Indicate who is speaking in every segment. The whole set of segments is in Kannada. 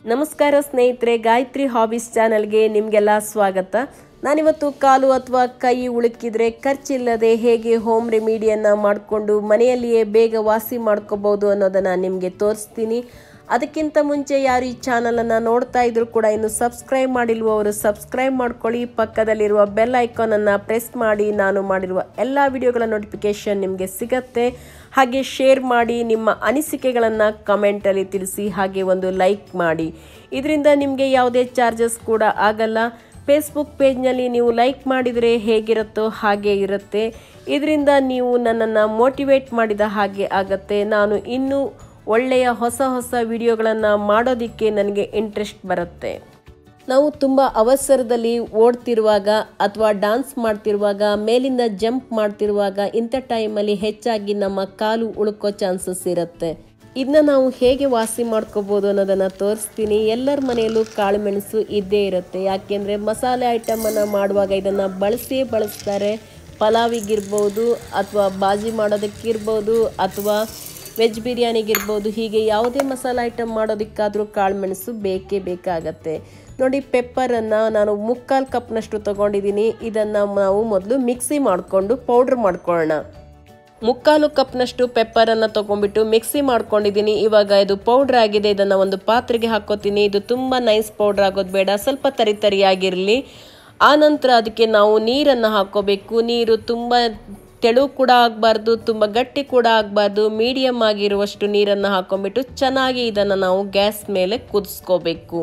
Speaker 1: ನಮಸ್ಕಾರ ಸ್ನೇಹಿತರೆ ಗಾಯತ್ರಿ ಹಾಬೀಸ್ ಚಾನಲ್ಗೆ ನಿಮಗೆಲ್ಲ ಸ್ವಾಗತ ನಾನಿವತ್ತು ಕಾಲು ಅಥವಾ ಕೈ ಉಳುಕಿದ್ರೆ ಖರ್ಚಿಲ್ಲದೆ ಹೇಗೆ ಹೋಮ್ ರೆಮಿಡಿಯನ್ನು ಮಾಡಿಕೊಂಡು ಮನೆಯಲ್ಲಿಯೇ ಬೇಗ ವಾಸಿ ಮಾಡ್ಕೋಬೋದು ಅನ್ನೋದನ್ನು ನಿಮಗೆ ತೋರಿಸ್ತೀನಿ ಅದಕ್ಕಿಂತ ಮುಂಚೆ ಯಾರು ಈ ಚಾನಲನ್ನು ನೋಡ್ತಾ ಇದ್ರು ಕೂಡ ಇನ್ನು ಸಬ್ಸ್ಕ್ರೈಬ್ ಮಾಡಿಲ್ವವರು ಸಬ್ಸ್ಕ್ರೈಬ್ ಮಾಡ್ಕೊಳ್ಳಿ ಪಕ್ಕದಲ್ಲಿರುವ ಬೆಲ್ ಐಕಾನನ್ನು ಪ್ರೆಸ್ ಮಾಡಿ ನಾನು ಮಾಡಿರುವ ಎಲ್ಲ ವಿಡಿಯೋಗಳ ನೋಟಿಫಿಕೇಷನ್ ನಿಮಗೆ ಸಿಗತ್ತೆ ಹಾಗೆ ಶೇರ್ ಮಾಡಿ ನಿಮ್ಮ ಅನಿಸಿಕೆಗಳನ್ನು ಕಮೆಂಟಲ್ಲಿ ತಿಳಿಸಿ ಹಾಗೆ ಒಂದು ಲೈಕ್ ಮಾಡಿ ಇದರಿಂದ ನಿಮಗೆ ಯಾವುದೇ ಚಾರ್ಜಸ್ ಕೂಡ ಆಗಲ್ಲ ಫೇಸ್ಬುಕ್ ಪೇಜ್ನಲ್ಲಿ ನೀವು ಲೈಕ್ ಮಾಡಿದರೆ ಹೇಗಿರುತ್ತೋ ಹಾಗೆ ಇರುತ್ತೆ ಇದರಿಂದ ನೀವು ನನ್ನನ್ನು ಮೋಟಿವೇಟ್ ಮಾಡಿದ ಹಾಗೆ ಆಗತ್ತೆ ನಾನು ಇನ್ನೂ ಒಳ್ಳೆಯ ಹೊಸ ಹೊಸ ವಿಡಿಯೋಗಳನ್ನು ಮಾಡೋದಕ್ಕೆ ನನಗೆ ಇಂಟ್ರೆಸ್ಟ್ ಬರುತ್ತೆ ನಾವು ತುಂಬ ಅವಸರದಲ್ಲಿ ಓಡ್ತಿರುವಾಗ ಅಥವಾ ಡಾನ್ಸ್ ಮಾಡ್ತಿರುವಾಗ ಮೇಲಿಂದ ಜಂಪ್ ಮಾಡ್ತಿರುವಾಗ ಇಂಥ ಟೈಮಲ್ಲಿ ಹೆಚ್ಚಾಗಿ ನಮ್ಮ ಕಾಲು ಉಳ್ಕೋ ಚಾನ್ಸಸ್ ಇರುತ್ತೆ ಇದನ್ನ ನಾವು ಹೇಗೆ ವಾಸಿ ಮಾಡ್ಕೋಬೋದು ಅನ್ನೋದನ್ನು ತೋರಿಸ್ತೀನಿ ಎಲ್ಲರ ಮನೆಯಲ್ಲೂ ಕಾಳು ಮೆಣಸು ಇದ್ದೇ ಇರುತ್ತೆ ಯಾಕೆಂದರೆ ಮಸಾಲೆ ಐಟಮನ್ನು ಮಾಡುವಾಗ ಇದನ್ನು ಬಳಸಿಯೇ ಬಳಸ್ತಾರೆ ಪಲಾವಿಗಿರ್ಬೋದು ಅಥವಾ ಬಾಜಿ ಮಾಡೋದಕ್ಕಿರ್ಬೋದು ಅಥವಾ ವೆಜ್ ಬಿರಿಯಾನಿಗಿರ್ಬೋದು ಹೀಗೆ ಯಾವುದೇ ಮಸಾಲೆ ಐಟಮ್ ಮಾಡೋದಕ್ಕಾದರೂ ಕಾಳುಮೆಣಸು ಬೇಕೇ ಬೇಕಾಗತ್ತೆ ನೋಡಿ ಪೆಪ್ಪರನ್ನು ನಾನು ಮುಕ್ಕಾಲು ಕಪ್ನಷ್ಟು ತೊಗೊಂಡಿದ್ದೀನಿ ಇದನ್ನು ನಾವು ಮೊದಲು ಮಿಕ್ಸಿ ಮಾಡಿಕೊಂಡು ಪೌಡ್ರ್ ಮಾಡ್ಕೊಳ್ಳೋಣ ಮುಕ್ಕಾಲು ಕಪ್ನಷ್ಟು ಪೆಪ್ಪರನ್ನು ತೊಗೊಂಡ್ಬಿಟ್ಟು ಮಿಕ್ಸಿ ಮಾಡ್ಕೊಂಡಿದ್ದೀನಿ ಇವಾಗ ಇದು ಪೌಡ್ರ್ ಆಗಿದೆ ಇದನ್ನು ಒಂದು ಪಾತ್ರೆಗೆ ಹಾಕೋತೀನಿ ಇದು ತುಂಬ ನೈಸ್ ಪೌಡ್ರ್ ಆಗೋದು ಬೇಡ ಸ್ವಲ್ಪ ತರಿ ತರಿಯಾಗಿರಲಿ ಆನಂತರ ಅದಕ್ಕೆ ನಾವು ನೀರನ್ನು ಹಾಕೋಬೇಕು ನೀರು ತುಂಬ ತೆಳು ಕೂಡ ಆಗಬಾರ್ದು ತುಂಬ ಗಟ್ಟಿ ಕೂಡ ಆಗಬಾರ್ದು ಮೀಡಿಯಮ್ ಆಗಿರುವಷ್ಟು ನೀರನ್ನು ಹಾಕೊಂಡ್ಬಿಟ್ಟು ಚೆನ್ನಾಗಿ ಇದನ್ನು ನಾವು ಗ್ಯಾಸ್ ಮೇಲೆ ಕುದಿಸ್ಕೋಬೇಕು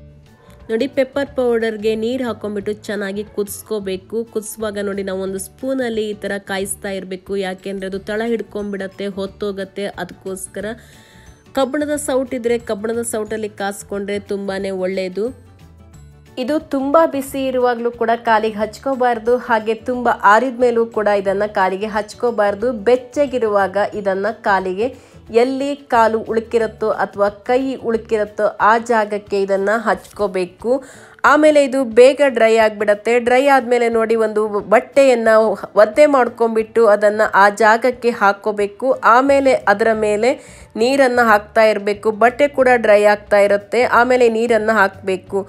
Speaker 1: ನೋಡಿ ಪೆಪ್ಪರ್ ಪೌಡರ್ಗೆ ನೀರು ಹಾಕೊಂಡ್ಬಿಟ್ಟು ಚೆನ್ನಾಗಿ ಕುದಿಸ್ಕೋಬೇಕು ಕುದಿಸುವಾಗ ನೋಡಿ ನಾವು ಒಂದು ಸ್ಪೂನಲ್ಲಿ ಈ ಥರ ಕಾಯಿಸ್ತಾ ಇರಬೇಕು ಯಾಕೆಂದರೆ ಅದು ತಳ ಹಿಡ್ಕೊಂಡ್ಬಿಡತ್ತೆ ಹೊತ್ತೋಗತ್ತೆ ಅದಕ್ಕೋಸ್ಕರ ಕಬ್ಬಣದ ಸೌಟಿದ್ರೆ ಕಬ್ಬಣದ ಸೌಟಲ್ಲಿ ಕಾಸ್ಕೊಂಡ್ರೆ ತುಂಬಾ ಒಳ್ಳೆಯದು ಇದು ತುಂಬ ಬಿಸಿ ಇರುವಾಗಲೂ ಕೂಡ ಕಾಲಿಗೆ ಹಚ್ಕೋಬಾರ್ದು ಹಾಗೆ ತುಂಬ ಆರಿದ ಮೇಲೂ ಕೂಡ ಇದನ್ನು ಕಾಲಿಗೆ ಹಚ್ಕೋಬಾರ್ದು ಬೆಚ್ಚಗಿರುವಾಗ ಇದನ್ನು ಕಾಲಿಗೆ ಎಲ್ಲಿ ಕಾಲು ಉಳುಕಿರುತ್ತೋ ಅಥವಾ ಕೈ ಉಳುಕಿರುತ್ತೋ ಆ ಜಾಗಕ್ಕೆ ಇದನ್ನು ಹಚ್ಕೋಬೇಕು ಆಮೇಲೆ ಇದು ಬೇಗ ಡ್ರೈ ಆಗಿಬಿಡತ್ತೆ ಡ್ರೈ ಆದಮೇಲೆ ನೋಡಿ ಒಂದು ಬಟ್ಟೆಯನ್ನು ಒದ್ದೆ ಮಾಡ್ಕೊಂಡ್ಬಿಟ್ಟು ಅದನ್ನು ಆ ಜಾಗಕ್ಕೆ ಹಾಕ್ಕೋಬೇಕು ಆಮೇಲೆ ಅದರ ಮೇಲೆ ನೀರನ್ನು ಹಾಕ್ತಾ ಇರಬೇಕು ಬಟ್ಟೆ ಕೂಡ ಡ್ರೈ ಆಗ್ತಾ ಇರುತ್ತೆ ಆಮೇಲೆ ನೀರನ್ನು ಹಾಕಬೇಕು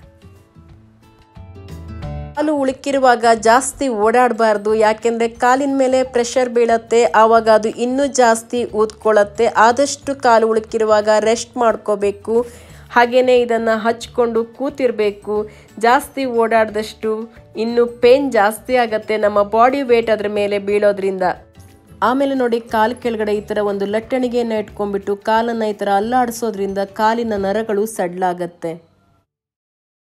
Speaker 1: ಕಾಲು ಉಳುಕಿರುವಾಗ ಜಾಸ್ತಿ ಓಡಾಡಬಾರ್ದು ಯಾಕೆಂದರೆ ಕಾಲಿನ ಮೇಲೆ ಪ್ರೆಷರ್ ಬೀಳತ್ತೆ ಆವಾಗ ಅದು ಇನ್ನೂ ಜಾಸ್ತಿ ಊದ್ಕೊಳ್ಳುತ್ತೆ ಆದಷ್ಟು ಕಾಲು ಉಳುಕಿರುವಾಗ ರೆಸ್ಟ್ ಮಾಡ್ಕೋಬೇಕು ಹಾಗೆಯೇ ಇದನ್ನು ಹಚ್ಕೊಂಡು ಕೂತಿರಬೇಕು ಜಾಸ್ತಿ ಓಡಾಡಿದಷ್ಟು ಇನ್ನು ಪೇನ್ ಜಾಸ್ತಿ ಆಗುತ್ತೆ ನಮ್ಮ ಬಾಡಿ ವೇಟ್ ಅದ್ರ ಮೇಲೆ ಬೀಳೋದ್ರಿಂದ ಆಮೇಲೆ ನೋಡಿ ಕಾಲು ಕೆಳಗಡೆ ಈ ಥರ ಒಂದು ಲಟ್ಟಣಿಗೆಯನ್ನು ಇಟ್ಕೊಂಡ್ಬಿಟ್ಟು ಕಾಲನ್ನು ಈ ಥರ ಅಲ್ಲಾಡಿಸೋದ್ರಿಂದ ಕಾಲಿನ ನರಗಳು ಸಡ್ಲಾಗತ್ತೆ